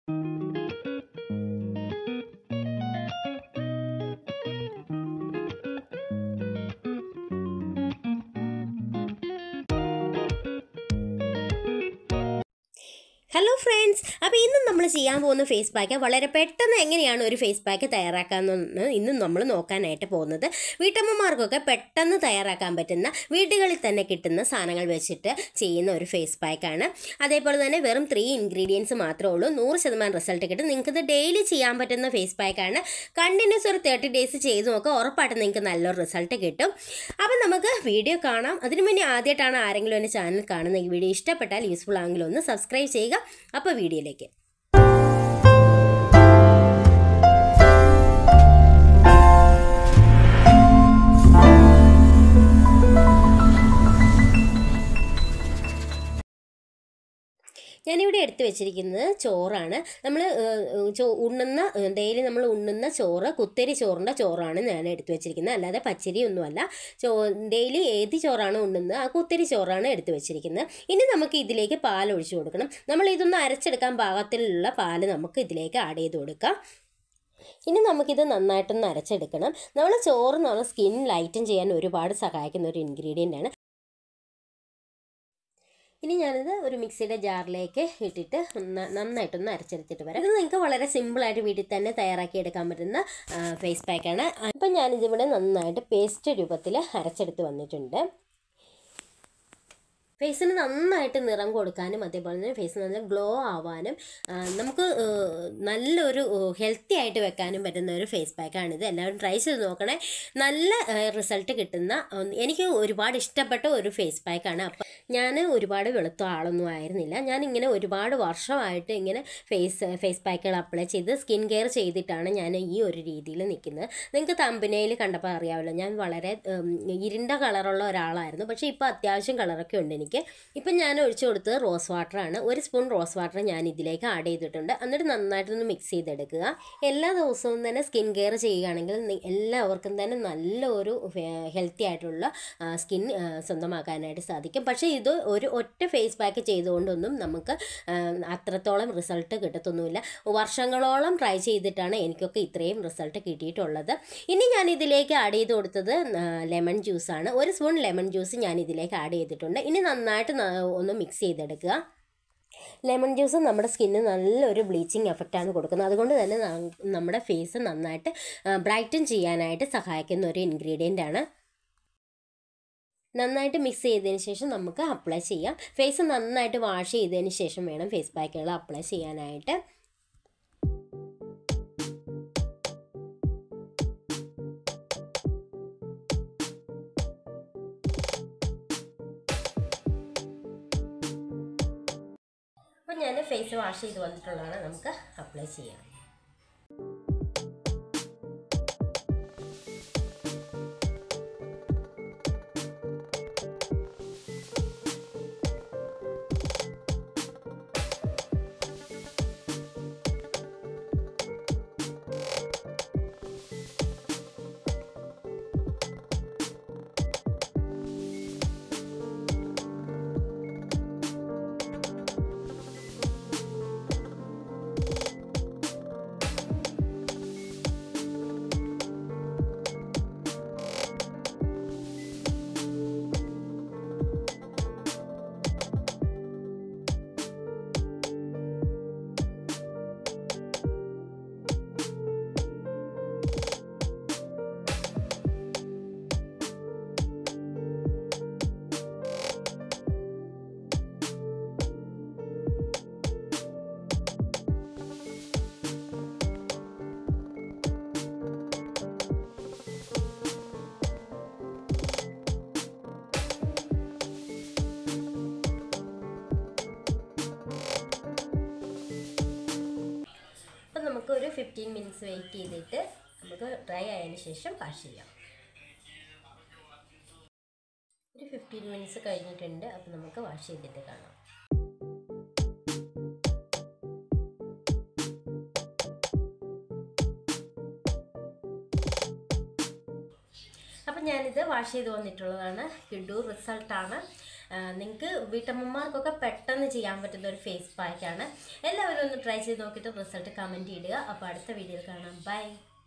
hello friends അപ്പോൾ ഇന്ന് നമ്മൾ ചെയ്യാൻ പോകുന്ന ഫേസ് പാക്ക് വളരെ പെട്ടെന്ന് എങ്ങനെയാണ് ഒരു ഫേസ് പാക്ക് തയ്യാറാക്കാമെന്ന് ഇന്ന് നമ്മൾ നോക്കാനായിട്ട് പോകുന്നത് വീട്ടമ്മമാർക്കൊക്കെ പെട്ടെന്ന് തയ്യാറാക്കാൻ പറ്റുന്ന വീടുകളിൽ തന്നെ കിട്ടുന്ന സാധനങ്ങൾ വെച്ചിട്ട് ചെയ്യുന്ന ഒരു ഫേസ് പാക്കാണ് അതേപോലെ തന്നെ വെറും ത്രീ ഇൻഗ്രീഡിയൻസ് മാത്രമേ ഉള്ളൂ നൂറ് ശതമാനം റിസൾട്ട് കിട്ടും നിങ്ങൾക്കിത് ഡെയിലി ചെയ്യാൻ പറ്റുന്ന ഫേസ് പാക്കാണ് കണ്ടിന്യൂസ് ഒരു തേർട്ടി ഡേയ്സ് ചെയ്ത് നോക്കുക ഉറപ്പായിട്ടും നിങ്ങൾക്ക് നല്ലൊരു റിസൾട്ട് കിട്ടും അപ്പം നമുക്ക് വീഡിയോ കാണാം അതിനു മുന്നേ ആദ്യമായിട്ടാണ് ആരെങ്കിലും എൻ്റെ ചാനൽ കാണുന്ന ഈ വീഡിയോ ഇഷ്ടപ്പെട്ടാൽ യൂസ്ഫുൾ ആണെങ്കിൽ ഒന്ന് സബ്സ്ക്രൈബ് ചെയ്യുക അപ്പോൾ വീഡിയോയിലേക്ക് ഞാനിവിടെ എടുത്തു വെച്ചിരിക്കുന്നത് ചോറാണ് നമ്മൾ ചോ ഉണ്ണുന്ന ഡെയിലി നമ്മൾ ഉണ്ണുന്ന ചോറ് കുത്തരി ചോറിൻ്റെ ചോറാണ് ഞാൻ എടുത്തു വെച്ചിരിക്കുന്നത് അല്ലാതെ പച്ചരി ഒന്നുമല്ല ചോ ഡെയിലി ഏത് ചോറാണ് ഉണ്ണുന്നത് ആ കുത്തരി ചോറാണ് എടുത്തു വെച്ചിരിക്കുന്നത് ഇനി നമുക്ക് ഇതിലേക്ക് പാൽ ഒഴിച്ചു കൊടുക്കണം നമ്മൾ ഇതൊന്ന് അരച്ചെടുക്കാൻ പാകത്തിലുള്ള പാൽ നമുക്ക് ഇതിലേക്ക് ആഡ് ചെയ്ത് കൊടുക്കാം ഇനി നമുക്കിത് നന്നായിട്ടൊന്ന് അരച്ചെടുക്കണം നമ്മൾ ചോറ് നമ്മൾ സ്കിൻ ലൈറ്റൻ ചെയ്യാൻ ഒരുപാട് സഹായിക്കുന്ന ഒരു ഇൻഗ്രീഡിയൻ്റ് ആണ് ഇനി ഞാനിത് ഒരു മിക്സിയുടെ ജാറിലേക്ക് ഇട്ടിട്ട് നന്നായിട്ടൊന്ന് അരച്ചെടുത്തിട്ട് വരാം ഇത് നിങ്ങൾക്ക് വളരെ സിമ്പിളായിട്ട് വീട്ടിൽ തന്നെ തയ്യാറാക്കി എടുക്കാൻ പറ്റുന്ന ഫേസ് പാക്കാണ് അപ്പം ഞാനിതിവിടെ നന്നായിട്ട് പേസ്റ്റ് രൂപത്തിൽ അരച്ചെടുത്ത് വന്നിട്ടുണ്ട് ഫേസിന് നന്നായിട്ട് നിറം കൊടുക്കാനും അതേപോലെ തന്നെ ഫേസ് നല്ല ഗ്ലോ ആവാനും നമുക്ക് നല്ലൊരു ഹെൽത്തി ആയിട്ട് വെക്കാനും പറ്റുന്ന ഒരു ഫേസ് പാക്കാണിത് എല്ലാവരും ട്രൈ ചെയ്ത് നോക്കണേ നല്ല റിസൾട്ട് കിട്ടുന്ന എനിക്ക് ഒരുപാട് ഇഷ്ടപ്പെട്ട ഒരു ഫേസ് പാക്കാണ് അപ്പം ഞാൻ ഒരുപാട് വെളുത്ത ആളൊന്നും ആയിരുന്നില്ല ഞാൻ ഇങ്ങനെ ഒരുപാട് വർഷമായിട്ട് ഇങ്ങനെ ഫേസ് ഫേസ് പാക്കുകൾ അപ്ലൈ ചെയ്ത് സ്കിൻ കെയർ ചെയ്തിട്ടാണ് ഞാൻ ഈ ഒരു രീതിയിൽ നിൽക്കുന്നത് നിങ്ങൾക്ക് തമ്പനയിൽ കണ്ടപ്പോൾ അറിയാമല്ലോ ഞാൻ വളരെ ഇരുണ്ട കളറുള്ള ഒരാളായിരുന്നു പക്ഷേ ഇപ്പോൾ അത്യാവശ്യം കളറൊക്കെ ഉണ്ട് എനിക്ക് എനിക്ക് ഇപ്പം ഞാൻ ഒഴിച്ചു കൊടുത്തത് റോസ് വാട്ടറാണ് ഒരു സ്പൂൺ റോസ് വാട്ടർ ഞാൻ ഇതിലേക്ക് ആഡ് ചെയ്തിട്ടുണ്ട് എന്നിട്ട് നന്നായിട്ടൊന്ന് മിക്സ് ചെയ്തെടുക്കുക എല്ലാ ദിവസവും തന്നെ സ്കിൻ കെയർ ചെയ്യുകയാണെങ്കിൽ എല്ലാവർക്കും തന്നെ നല്ലൊരു ഹെൽത്തി ആയിട്ടുള്ള സ്കിൻ സ്വന്തമാക്കാനായിട്ട് സാധിക്കും പക്ഷേ ഇത് ഒരു ഒറ്റ ഫേസ് പാക്ക് ചെയ്തുകൊണ്ടൊന്നും നമുക്ക് അത്രത്തോളം റിസൾട്ട് കിട്ടത്തൊന്നുമില്ല വർഷങ്ങളോളം ട്രൈ ചെയ്തിട്ടാണ് എനിക്കൊക്കെ ഇത്രയും റിസൾട്ട് കിട്ടിയിട്ടുള്ളത് ഇനി ഞാൻ ഇതിലേക്ക് ആഡ് ചെയ്ത് കൊടുത്തത് ലെമൺ ജ്യൂസാണ് ഒരു സ്പൂൺ ലെമൺ ജ്യൂസ് ഞാൻ ഇതിലേക്ക് ആഡ് ചെയ്തിട്ടുണ്ട് ഇനി നന്നായിട്ട് ഒന്ന് മിക്സ് ചെയ്തെടുക്കുക ലെമൺ ജ്യൂസ് നമ്മുടെ സ്കിന്നിന് നല്ലൊരു ബ്ലീച്ചിങ് എഫക്റ്റാണ് കൊടുക്കുന്നത് അതുകൊണ്ട് തന്നെ നമ്മുടെ ഫേസ് നന്നായിട്ട് ബ്രൈറ്റൻ ചെയ്യാനായിട്ട് സഹായിക്കുന്ന ഒരു ഇൻഗ്രീഡിയൻ്റ് ആണ് നന്നായിട്ട് മിക്സ് ചെയ്തതിന് ശേഷം നമുക്ക് അപ്ലൈ ചെയ്യാം ഫേസ് നന്നായിട്ട് വാഷ് ചെയ്തതിന് ശേഷം വേണം ഫേസ് പാക്കുകൾ അപ്ലൈ ചെയ്യാനായിട്ട് അപ്പോൾ ഞാൻ ഫേസ് വാഷ് ചെയ്ത് വന്നിട്ടുള്ളതാണ് നമുക്ക് അപ്ലൈ ചെയ്യാം നമുക്ക് ഒരു ഫിഫ്റ്റീൻ മിനിറ്റ്സ് വെയിറ്റ് ചെയ്തിട്ട് നമുക്ക് ഡ്രൈ ആയതിനു ശേഷം വാഷ് ചെയ്യാം ഒരു ഫിഫ്റ്റീൻ മിനിറ്റ്സ് കഴിഞ്ഞിട്ടുണ്ട് അപ്പോൾ നമുക്ക് വാഷ് ചെയ്തിട്ട് കാണാം അപ്പം ഞാനിത് വാഷ് ചെയ്ത് വന്നിട്ടുള്ളതാണ് കിഡു റിസൾട്ടാണ് നിങ്ങൾക്ക് വീട്ടമ്മമാർക്കൊക്കെ പെട്ടെന്ന് ചെയ്യാൻ പറ്റുന്ന ഒരു ഫേസ് പാക്കാണ് എല്ലാവരും ഒന്ന് ട്രൈ ചെയ്ത് നോക്കിയിട്ട് റിസൾട്ട് കമൻറ്റ് ഇടുക അപ്പോൾ അടുത്ത വീഡിയോയിൽ കാണാം ബൈ